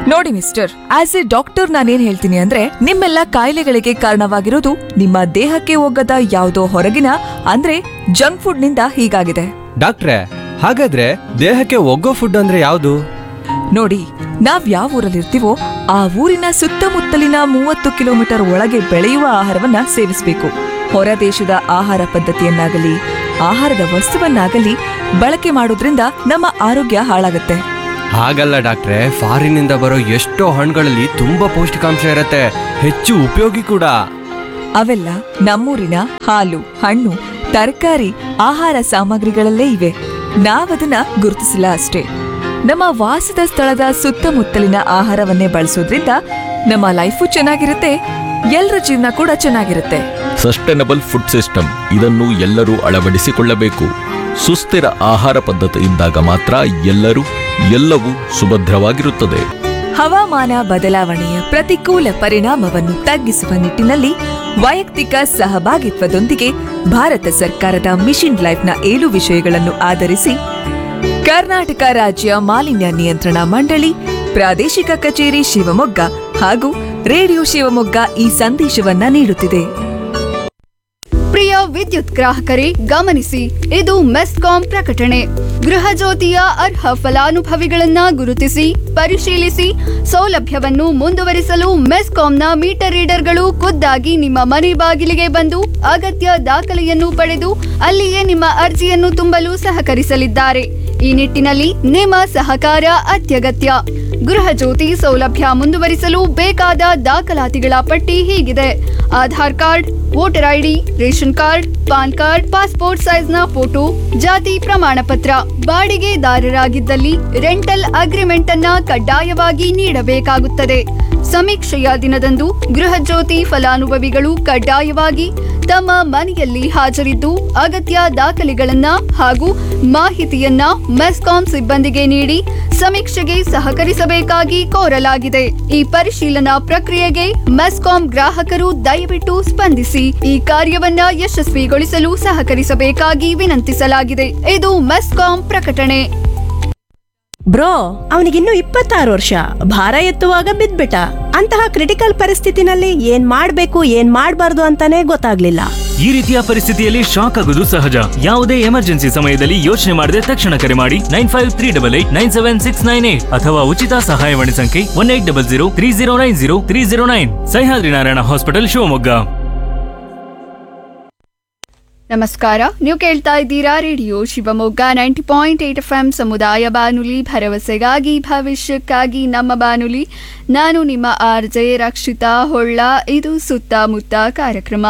ನೋಡಿ mister as A doctor ನಾನೇನ್ ಹೇಳ್ತೀನಿ ಅಂದ್ರೆ ನಿಮ್ಮೆಲ್ಲ ಕಾಯಿಲೆಗಳಿಗೆ ಕಾರಣವಾಗಿರೋದು ನಿಮ್ಮ ದೇಹಕ್ಕೆ ಹೋಗದ ಯಾವುದೋ ಹೊರಗಿನ ಅಂದ್ರೆ ಜಂಕ್ ಫುಡ್ ನಿಂದ ಹೀಗಾಗಿದೆ ಡಾಕ್ಟ್ರೆ ಹಾಗಾದ್ರೆ ದೇಹಕ್ಕೆ ಒಗ್ಗೋ ಫುಡ್ ಅಂದ್ರೆ ಯಾವುದು ನೋಡಿ ನಾವ್ ಯಾವ ಊರಲ್ಲಿರ್ತೀವೋ ಆ ಊರಿನ ಸುತ್ತಮುತ್ತಲಿನ ಮೂವತ್ತು ಕಿಲೋಮೀಟರ್ ಒಳಗೆ ಬೆಳೆಯುವ ಆಹಾರವನ್ನ ಸೇವಿಸಬೇಕು ಹೊರ ದೇಶದ ಆಹಾರ ಪದ್ಧತಿಯನ್ನಾಗಲಿ ಆಹಾರದ ವಸ್ತುವನ್ನಾಗಲಿ ಬಳಕೆ ಮಾಡೋದ್ರಿಂದ ನಮ್ಮ ಆರೋಗ್ಯ ಹಾಳಾಗುತ್ತೆ ಹಾಗಲ್ಲ ಡಾಕ್ಟ್ರೆ ಫಾರಿನಿಂದ ಬರೋ ಎಷ್ಟೋ ಹಣ್ಣುಗಳಲ್ಲಿ ತುಂಬಾ ಪೌಷ್ಟಿಕಾಂಶ ಇರತ್ತೆ ಹೆಚ್ಚು ಉಪಯೋಗಿ ಕೂಡ ಅವೆಲ್ಲ ನಮ್ಮೂರಿನ ಹಾಲು ಹಣ್ಣು ತರಕಾರಿ ಆಹಾರ ಸಾಮಗ್ರಿಗಳಲ್ಲೇ ಇವೆ ನಾವದನ್ನ ಗುರುತಿಸಿಲ್ಲ ಅಷ್ಟೇ ನಮ್ಮ ವಾಸದ ಸ್ಥಳದ ಸುತ್ತಮುತ್ತಲಿನ ಆಹಾರವನ್ನೇ ಬಳಸೋದ್ರಿಂದ ನಮ್ಮ ಲೈಫು ಚೆನ್ನಾಗಿರುತ್ತೆ ಎಲ್ಲರ ಜೀವನ ಕೂಡ ಚೆನ್ನಾಗಿರುತ್ತೆ ಸಸ್ಟೈನಬಲ್ ಫುಡ್ ಸಿಸ್ಟಮ್ ಇದನ್ನು ಎಲ್ಲರೂ ಅಳವಡಿಸಿಕೊಳ್ಳಬೇಕು ಸುಸ್ಥಿರ ಆಹಾರ ಪದ್ಧತಿ ಇದ್ದಾಗ ಮಾತ್ರ ಎಲ್ಲರೂ ಎಲ್ಲವೂ ಸುಭದ್ರವಾಗಿರುತ್ತದೆ ಹವಾಮಾನ ಬದಲಾವಣೆಯ ಪ್ರತಿಕೂಲ ಪರಿಣಾಮವನ್ನು ತಗ್ಗಿಸುವ ನಿಟ್ಟಿನಲ್ಲಿ ವೈಯಕ್ತಿಕ ಸಹಭಾಗಿತ್ವದೊಂದಿಗೆ ಭಾರತ ಸರ್ಕಾರದ ಮಿಷನ್ ಲೈಫ್ನ ಏಳು ವಿಷಯಗಳನ್ನು ಆಧರಿಸಿ ಕರ್ನಾಟಕ ರಾಜ್ಯ ಮಾಲಿನ್ಯ ನಿಯಂತ್ರಣ ಮಂಡಳಿ ಪ್ರಾದೇಶಿಕ ಕಚೇರಿ ಶಿವಮೊಗ್ಗ ಹಾಗೂ ರೇಡಿಯೋ ಶಿವಮೊಗ್ಗ ಈ ಸಂದೇಶವನ್ನ ನೀಡುತ್ತಿದೆ ಪ್ರಿಯ ವಿದ್ಯುತ್ ಗ್ರಾಹಕರೇ ಗಮನಿಸಿ ಇದು ಮೆಸ್ಕಾಂ ಪ್ರಕಟಣೆ ಗೃಹ ಜ್ಯೋತಿಯ ಅರ್ಹ ಫಲಾನುಭವಿಗಳನ್ನ ಗುರುತಿಸಿ ಪರಿಶೀಲಿಸಿ ಸೌಲಭ್ಯವನ್ನು ಮುಂದುವರಿಸಲು ಮೆಸ್ಕಾಂನ ಮೀಟರ್ ರೀಡರ್ಗಳು ಖುದ್ದಾಗಿ ನಿಮ್ಮ ಮನೆ ಬಾಗಿಲಿಗೆ ಬಂದು ಅಗತ್ಯ ದಾಖಲೆಯನ್ನು ಪಡೆದು ಅಲ್ಲಿಯೇ ನಿಮ್ಮ ಅರ್ಜಿಯನ್ನು ತುಂಬಲು ಸಹಕರಿಸಲಿದ್ದಾರೆ ಈ ನಿಟ್ಟಿನಲ್ಲಿ ನಿಮ್ಮ ಸಹಕಾರ ಅತ್ಯಗತ್ಯ ಗೃಹ ಜ್ಯೋತಿ ಸೌಲಭ್ಯ ಮುಂದುವರಿಸಲು ಬೇಕಾದ ದಾಖಲಾತಿಗಳ ಪಟ್ಟಿ ಹೀಗಿದೆ Aadhaar card voter ID ration card PAN card passport ಸೈಜ್ನ ಫೋಟೋ ಜಾತಿ ಪ್ರಮಾಣ ಪತ್ರ ಬಾಡಿಗೆದಾರರಾಗಿದ್ದಲ್ಲಿ ರೆಂಟಲ್ ಅಗ್ರಿಮೆಂಟ್ ಅನ್ನ ಕಡ್ಡಾಯವಾಗಿ ನೀಡಬೇಕಾಗುತ್ತದೆ ಸಮೀಕ್ಷೆಯ ದಿನದಂದು ಗೃಹ ಜ್ಯೋತಿ ಫಲಾನುಭವಿಗಳು ಕಡ್ಡಾಯವಾಗಿ ತಮ್ಮ ಮನೆಯಲ್ಲಿ ಹಾಜರಿದ್ದು ಅಗತ್ಯ ದಾಖಲೆಗಳನ್ನ ಹಾಗೂ ಮಾಹಿತಿಯನ್ನ ಮೆಸ್ಕಾಂ ಸಿಬ್ಬಂದಿಗೆ ನೀಡಿ ಸಮೀಕ್ಷೆಗೆ ಸಹಕರಿಸಬೇಕಾಗಿ ಕೋರಲಾಗಿದೆ ಈ ಪರಿಶೀಲನಾ ಪ್ರಕ್ರಿಯೆಗೆ ಮೆಸ್ಕಾಂ ಗ್ರಾಹಕರು ದಯವಿಟ್ಟು ಸ್ಪಂದಿಸಿ ಈ ಕಾರ್ಯವನ್ನ ಯಶಸ್ವಿಗೊಳಿಸಲು ಸಹಕರಿಸಬೇಕಾಗಿ ವಿನಂತಿಸಲಾಗಿದೆ ಇದು ಮೆಸ್ಕಾಂ ಪ್ರಕಟಣೆ ಬ್ರೋ ಅವನಿಗಿನ್ನು ಇಪ್ಪತ್ತಾರು ವರ್ಷ ಭಾರ ಎತ್ತುವಾಗ ಬಿದ್ಬಿಟ್ಟ ಅಂತಹ ಕ್ರಿಟಿಕಲ್ ಪರಿಸ್ಥಿತಿನಲ್ಲಿ ಏನ್ ಮಾಡ್ಬೇಕು ಏನ್ ಮಾಡ್ಬಾರ್ದು ಅಂತಾನೆ ಗೊತ್ತಾಗ್ಲಿಲ್ಲ ಈ ರೀತಿಯ ಪರಿಸ್ಥಿತಿಯಲ್ಲಿ ಶಾಕ್ ಆಗುವುದು ಸಹಜ ಯಾವುದೇ ಎಮರ್ಜೆನ್ಸಿ ಸಮಯದಲ್ಲಿ ಯೋಚನೆ ಮಾಡದೆ ತಕ್ಷಣ ಕರೆ ಮಾಡಿ nine five three double eight nine seven six nine eight ಅಥವಾ ಉಚಿತ ಸಹಾಯವಾಣಿ ಸಂಖ್ಯೆ one eight double zero three zero nine zero three zero nine Sahyadri Narayana hospital Shivamogga ನಮಸ್ಕಾರ ನೀವು ಕೇಳ್ತಾ ಇದ್ದೀರಾ radio Shivamogga ninety point eight F M ಸಮುದಾಯ ಬಾನುಲಿ ಭರವಸೆಗಾಗಿ ಭವಿಷ್ಯಕ್ಕಾಗಿ ನಮ್ಮ ಬಾನುಲಿ ನಾನು ನಿಮ್ಮ ಆರ್ ಜೆ ರಕ್ಷಿತಾ ಹೊಳ್ಳ ಇದು ಸುತ್ತಮುತ್ತ ಕಾರ್ಯಕ್ರಮ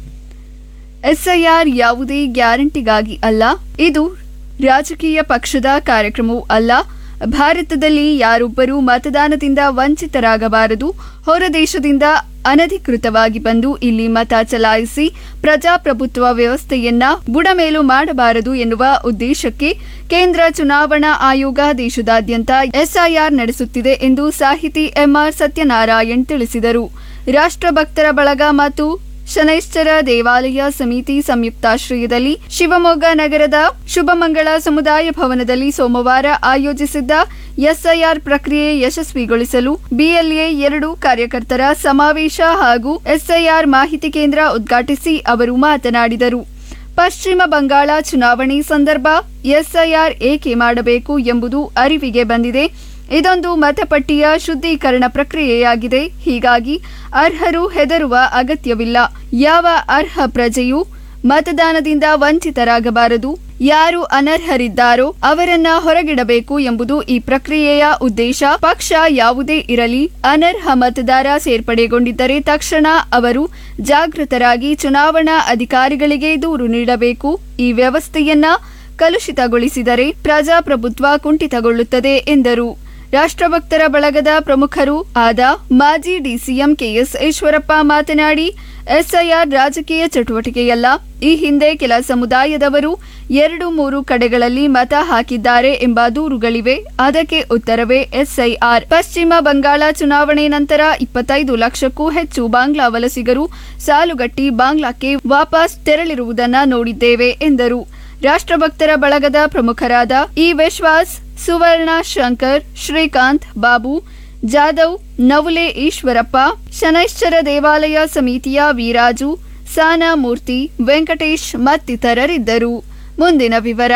ಎಸ್ಐಆರ್ ಯಾವುದೇ ಗ್ಯಾರಂಟಿಗಾಗಿ ಅಲ್ಲ ಇದು ರಾಜಕೀಯ ಪಕ್ಷದ ಕಾರ್ಯಕ್ರಮವೂ ಅಲ್ಲ ಭಾರತದಲ್ಲಿ ಯಾರೊಬ್ಬರೂ ಮತದಾನದಿಂದ ವಂಚಿತರಾಗಬಾರದು ಹೊರ ದೇಶದಿಂದ ಅನಧಿಕೃತವಾಗಿ ಬಂದು ಇಲ್ಲಿ ಮತ ಚಲಾಯಿಸಿ ಪ್ರಜಾಪ್ರಭುತ್ವ ವ್ಯವಸ್ಥೆಯನ್ನ ಬುಡಮೇಲು ಮಾಡಬಾರದು ಎನ್ನುವ ಉದ್ದೇಶಕ್ಕೆ ಕೇಂದ್ರ ಚುನಾವಣಾ ಆಯೋಗ ದೇಶದಾದ್ಯಂತ ಎಸ್ಐಆರ್ ನಡೆಸುತ್ತಿದೆ ಎಂದು ಸಾಹಿತಿ ಎಂಆರ್ ಸತ್ಯನಾರಾಯಣ್ ತಿಳಿಸಿದರು ರಾಷ್ಟ್ರಭಕ್ತರ ಬಳಗ ಮತ್ತು ಶನೈಶ್ಚರ ದೇವಾಲಯ ಸಮಿತಿ ಸಂಯುಕ್ತಾಶ್ರಯದಲ್ಲಿ ಶಿವಮೊಗ್ಗ ನಗರದ ಶುಭಮಂಗಳ ಸಮುದಾಯ ಭವನದಲ್ಲಿ ಸೋಮವಾರ ಆಯೋಜಿಸಿದ್ದ ಎಸ್ಐಆರ್ ಪ್ರಕ್ರಿಯೆ ಯಶಸ್ವಿಗೊಳಿಸಲು ಬಿಎಲ್ಎ ಎರಡು ಕಾರ್ಯಕರ್ತರ ಸಮಾವೇಶ ಹಾಗೂ ಎಸ್ಐಆರ್ ಮಾಹಿತಿ ಕೇಂದ್ರ ಉದ್ಘಾಟಿಸಿ ಅವರು ಮಾತನಾಡಿದರು ಪಶ್ಚಿಮ ಬಂಗಾಳ ಚುನಾವಣೆ ಸಂದರ್ಭ ಎಸ್ಐಆರ್ ಏಕೆ ಮಾಡಬೇಕು ಎಂಬುದು ಅರಿವಿಗೆ ಬಂದಿದೆ ಇದೊಂದು ಮತಪಟ್ಟಿಯ ಶುದ್ಧೀಕರಣ ಪ್ರಕ್ರಿಯೆಯಾಗಿದೆ ಹೀಗಾಗಿ ಅರ್ಹರು ಹೆದರುವ ಅಗತ್ಯವಿಲ್ಲ ಯಾವ ಅರ್ಹ ಪ್ರಜೆಯೂ ಮತದಾನದಿಂದ ವಂಚಿತರಾಗಬಾರದು ಯಾರು ಅನರ್ಹರಿದ್ದಾರೋ ಅವರನ್ನ ಹೊರಗಿಡಬೇಕು ಎಂಬುದು ಈ ಪ್ರಕ್ರಿಯೆಯ ಉದ್ದೇಶ ಪಕ್ಷ ಯಾವುದೇ ಇರಲಿ ಅನರ್ಹ ಮತದಾರ ಸೇರ್ಪಡೆಗೊಂಡಿದ್ದರೆ ತಕ್ಷಣ ಅವರು ಜಾಗೃತರಾಗಿ ಚುನಾವಣಾ ಅಧಿಕಾರಿಗಳಿಗೆ ದೂರು ನೀಡಬೇಕು ಈ ವ್ಯವಸ್ಥೆಯನ್ನ ಕಲುಷಿತಗೊಳಿಸಿದರೆ ಪ್ರಜಾಪ್ರಭುತ್ವ ಕುಂಠಿತಗೊಳ್ಳುತ್ತದೆ ಎಂದರು ರಾಷ್ಟ್ರಭಕ್ತರ ಬಳಗದ ಪ್ರಮುಖರು ಆದ ಮಾಜಿ ಡಿಸಿಎಂ ಕೆಎಸ್ ಈಶ್ವರಪ್ಪ ಮಾತನಾಡಿ ಎಸ್ಐಆರ್ ರಾಜಕೀಯ ಚಟುವಟಿಕೆಯಲ್ಲ ಈ ಹಿಂದೆ ಕೆಲ ಸಮುದಾಯದವರು ಎರಡು ಮೂರು ಕಡೆಗಳಲ್ಲಿ ಮತ ಹಾಕಿದ್ದಾರೆ ಎಂಬ ದೂರುಗಳಿವೆ ಅದಕ್ಕೆ ಉತ್ತರವೇ ಎಸ್ಐಆರ್ ಪಶ್ಚಿಮ ಬಂಗಾಳ ಚುನಾವಣೆ ನಂತರ ಇಪ್ಪತ್ತೈದು ಲಕ್ಷಕ್ಕೂ ಹೆಚ್ಚು ಬಾಂಗ್ಲಾ ವಲಸಿಗರು ಸಾಲುಗಟ್ಟಿ ಬಾಂಗ್ಲಾಕ್ಕೆ ವಾಪಸ್ ತೆರಳಿರುವುದನ್ನ ನೋಡಿದ್ದೇವೆ ಎಂದರು ರಾಷ್ಟ್ರಭಕ್ತರ ಬಳಗದ ಪ್ರಮುಖರಾದ ಇ ವಿಶ್ವಾಸ್ ಸುವರ್ಣ ಶಂಕರ್ ಶ್ರೀಕಾಂತ್ ಬಾಬು ಜಾಧವ್ ನವುಲೆ ಈಶ್ವರಪ್ಪ ಶನೈಶ್ಚರ ದೇವಾಲಯ ಸಮಿತಿಯ ವೀರಾಜು ಸಾನಾ ಮೂರ್ತಿ ವೆಂಕಟೇಶ್ ಮತ್ತಿತರರಿದ್ದರು ಮುಂದಿನ ವಿವರ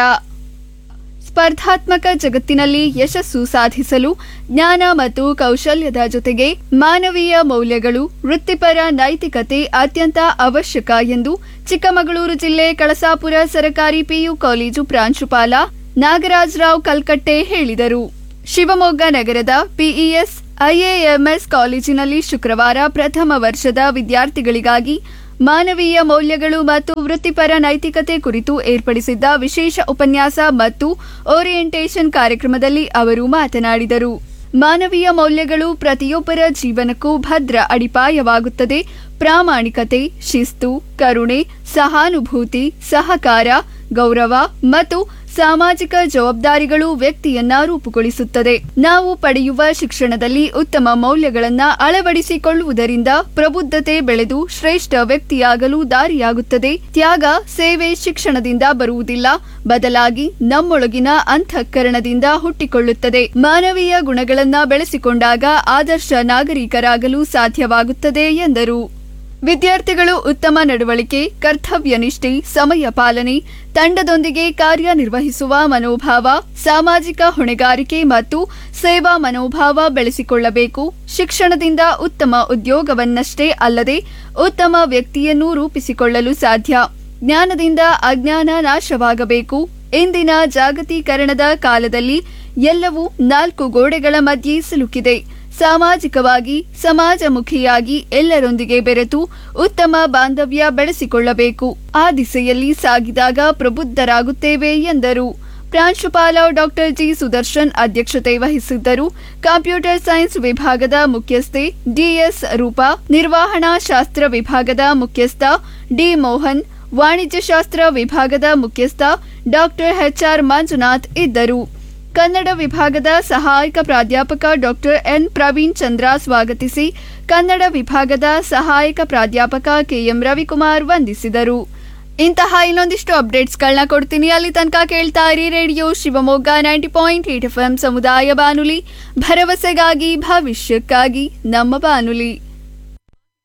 ಸ್ಪರ್ಧಾತ್ಮಕ ಜಗತ್ತಿನಲ್ಲಿ ಯಶಸ್ಸು ಸಾಧಿಸಲು ಜ್ಞಾನ ಮತ್ತು ಕೌಶಲ್ಯದ ಜೊತೆಗೆ ಮಾನವೀಯ ಮೌಲ್ಯಗಳು ವೃತ್ತಿಪರ ನೈತಿಕತೆ ಅತ್ಯಂತ ಅವಶ್ಯಕ ಎಂದು ಚಿಕ್ಕಮಗಳೂರು ಜಿಲ್ಲೆ ಕಳಸಾಪುರ ಸರಕಾರಿ ಪಿಯು ಕಾಲೇಜು ಪ್ರಾಂಶುಪಾಲ ನಾಗರಾಜರಾವ್ ಕಲ್ಕಟ್ಟೆ ಹೇಳಿದರು ಶಿವಮೊಗ್ಗ ನಗರದ ಪಿಇಎಸ್ ಐಎಎಂಎಸ್ ಕಾಲೇಜಿನಲ್ಲಿ ಶುಕ್ರವಾರ ಪ್ರಥಮ ವರ್ಷದ ವಿದ್ಯಾರ್ಥಿಗಳಿಗಾಗಿ ಮಾನವೀಯ ಮೌಲ್ಯಗಳು ಮತ್ತು ವೃತ್ತಿಪರ ನೈತಿಕತೆ ಕುರಿತು ಏರ್ಪಡಿಸಿದ್ದ ವಿಶೇಷ ಉಪನ್ಯಾಸ ಮತ್ತು ಓರಿಯೆಂಟೇಷನ್ ಕಾರ್ಯಕ್ರಮದಲ್ಲಿ ಅವರು ಮಾತನಾಡಿದರು ಮಾನವೀಯ ಮೌಲ್ಯಗಳು ಪ್ರತಿಯೊಬ್ಬರ ಜೀವನಕ್ಕೂ ಭದ್ರ ಅಡಿಪಾಯವಾಗುತ್ತದೆ ಪ್ರಾಮಾಣಿಕತೆ ಶಿಸ್ತು ಕರುಣೆ ಸಹಾನುಭೂತಿ ಸಹಕಾರ ಗೌರವ ಮತ್ತು ಸಾಮಾಜಿಕ ಜವಾಬ್ದಾರಿಗಳು ವ್ಯಕ್ತಿಯನ್ನ ರೂಪುಗೊಳಿಸುತ್ತದೆ ನಾವು ಪಡೆಯುವ ಶಿಕ್ಷಣದಲ್ಲಿ ಉತ್ತಮ ಮೌಲ್ಯಗಳನ್ನ ಅಳವಡಿಸಿಕೊಳ್ಳುವುದರಿಂದ ಪ್ರಬುದ್ಧತೆ ಬೆಳೆದು ಶ್ರೇಷ್ಠ ವ್ಯಕ್ತಿಯಾಗಲು ದಾರಿಯಾಗುತ್ತದೆ ತ್ಯಾಗ ಸೇವೆ ಶಿಕ್ಷಣದಿಂದ ಬರುವುದಿಲ್ಲ ಬದಲಾಗಿ ನಮ್ಮೊಳಗಿನ ಅಂತಃಕರಣದಿಂದ ಹುಟ್ಟಿಕೊಳ್ಳುತ್ತದೆ ಮಾನವೀಯ ಗುಣಗಳನ್ನ ಬೆಳೆಸಿಕೊಂಡಾಗ ಆದರ್ಶ ನಾಗರಿಕರಾಗಲು ಸಾಧ್ಯವಾಗುತ್ತದೆ ಎಂದರು ವಿದ್ಯಾರ್ಥಿಗಳು ಉತ್ತಮ ನಡವಳಿಕೆ ಕರ್ತವ್ಯ ನಿಷ್ಠೆ ಸಮಯ ಪಾಲನೆ ತಂಡದೊಂದಿಗೆ ಕಾರ್ಯನಿರ್ವಹಿಸುವ ಮನೋಭಾವ ಸಾಮಾಜಿಕ ಹೊಣೆಗಾರಿಕೆ ಮತ್ತು ಸೇವಾ ಮನೋಭಾವ ಬೆಳೆಸಿಕೊಳ್ಳಬೇಕು ಶಿಕ್ಷಣದಿಂದ ಉತ್ತಮ ಉದ್ಯೋಗವನ್ನಷ್ಟೇ ಅಲ್ಲದೆ ಉತ್ತಮ ವ್ಯಕ್ತಿಯನ್ನು ರೂಪಿಸಿಕೊಳ್ಳಲು ಸಾಧ್ಯ ಜ್ಞಾನದಿಂದ ಅಜ್ಞಾನ ನಾಶವಾಗಬೇಕು ಇಂದಿನ ಜಾಗತೀಕರಣದ ಕಾಲದಲ್ಲಿ ಎಲ್ಲವೂ ನಾಲ್ಕು ಗೋಡೆಗಳ ಮಧ್ಯೆ ಸಿಲುಕಿದೆ ಸಾಮಾಜಿಕವಾಗಿ ಸಮಾಜಮುಖಿಯಾಗಿ ಎಲ್ಲರೊಂದಿಗೆ ಬೆರೆತು ಉತ್ತಮ ಬಾಂಧವ್ಯ ಬೆಳೆಸಿಕೊಳ್ಳಬೇಕು ಆ ದಿಸೆಯಲ್ಲಿ ಸಾಗಿದಾಗ ಪ್ರಬುದ್ಧರಾಗುತ್ತೇವೆ ಎಂದರು ಪ್ರಾಂಶುಪಾಲ ಡಾಕ್ಟರ್ ಜಿ ಸುದರ್ಶನ್ ಅಧ್ಯಕ್ಷತೆ ವಹಿಸಿದ್ದರು ಕಂಪ್ಯೂಟರ್ ಸೈನ್ಸ್ ವಿಭಾಗದ ಮುಖ್ಯಸ್ಥೆ ಡಿಎಸ್ ರೂಪಾ ನಿರ್ವಹಣಾ ಶಾಸ್ತ್ರ ವಿಭಾಗದ ಮುಖ್ಯಸ್ಥ ಡಿ ಮೋಹನ್ ವಾಣಿಜ್ಯಶಾಸ್ತ್ರ ವಿಭಾಗದ ಮುಖ್ಯಸ್ಥ ಡಾಕ್ಟರ್ ಎಚ್ಆರ್ ಮಂಜುನಾಥ್ ಇದ್ದರು ಕನ್ನಡ ವಿಭಾಗದ ಸಹಾಯಕ ಪ್ರಾಧ್ಯಾಪಕ ಡಾಕ್ಟರ್ ಎನ್ ಪ್ರವೀಣ್ ಚಂದ್ರ ಸ್ವಾಗತಿಸಿ ಕನ್ನಡ ವಿಭಾಗದ ಸಹಾಯಕ ಪ್ರಾಧ್ಯಾಪಕ ಕೆಎಂ ರವಿಕುಮಾರ್ ವಂದಿಸಿದರು ಇಂತಹ ಇನ್ನೊಂದಿಷ್ಟು ಅಪ್ಡೇಟ್ಸ್ಗಳನ್ನ ಕೊಡ್ತೀನಿ ಅಲ್ಲಿ ತನಕ ಕೇಳ್ತಾ ಇರಿ radio Shivamogga ninety point eight F ಸಮುದಾಯ ಬಾನುಲಿ ಭರವಸೆಗಾಗಿ ಭವಿಷ್ಯಕ್ಕಾಗಿ ನಮ್ಮ ಬಾನುಲಿ